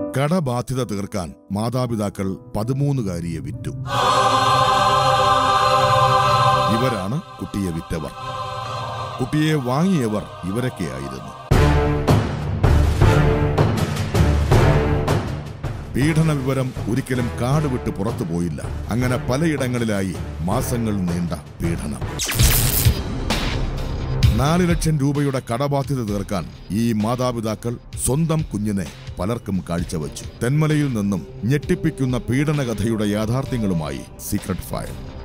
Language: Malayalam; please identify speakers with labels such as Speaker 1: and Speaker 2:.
Speaker 1: കടബാധ്യത തീർക്കാൻ മാതാപിതാക്കൾ പതിമൂന്നുകാരിയെ വിറ്റു ഇവരാണ് കുട്ടിയെ വിറ്റവർ കുട്ടിയെ വാങ്ങിയവർ ഇവരൊക്കെയായിരുന്നു പീഡന വിവരം ഒരിക്കലും കാട് വിട്ട് പുറത്തു പോയില്ല അങ്ങനെ പലയിടങ്ങളിലായി മാസങ്ങൾ നീണ്ട പീഡനം നാല് ലക്ഷം രൂപയുടെ കടബാധ്യത തീർക്കാൻ ഈ മാതാപിതാക്കൾ സ്വന്തം കുഞ്ഞിനെ പലർക്കും കാഴ്ചവെച്ചു തെന്മലയിൽ നിന്നും ഞെട്ടിപ്പിക്കുന്ന പീഡനകഥയുടെ യാഥാർത്ഥ്യങ്ങളുമായി സീക്രട്ട് ഫയൽ